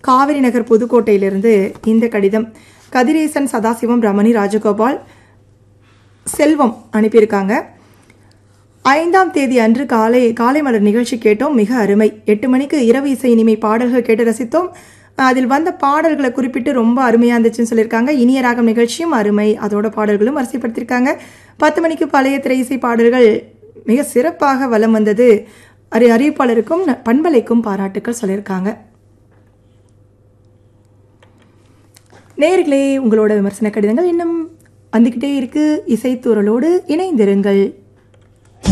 காவிரி நகர் புதுக்கோட்டையிலிருந்து இந்த கடிதம் கதிரேசன் சதாசிவம் ரமணி ராஜகோபால் செல்வம் அனுப்பியிருக்காங்க ஐந்தாம் தேதி அன்று காலை காலை மலர் நிகழ்ச்சி கேட்டோம் மிக அருமை எட்டு மணிக்கு இரவு இசை இனிமை பாடல்கள் கேட்டு ரசித்தோம் அதில் வந்த பாடல்களை குறிப்பிட்டு ரொம்ப அருமையாக இருந்துச்சுன்னு சொல்லியிருக்காங்க இனிய ராகம் நிகழ்ச்சியும் அருமை அதோட பாடல்களும் வரிசைப்படுத்தியிருக்காங்க பத்து மணிக்கு பழைய திரை இசை பாடல்கள் மிக சிறப்பாக வலம் வந்தது அறி அறிவிப்பாளருக்கும் ந- பண்பலைக்கும் பாராட்டுக்கள் சொல்லியிருக்காங்க நேயர்களே உங்களோட விமர்சன கடிதங்கள் இன்னும் வந்துக்கிட்டே இருக்கு இசைத்தூரலோடு இணைந்திருங்கள்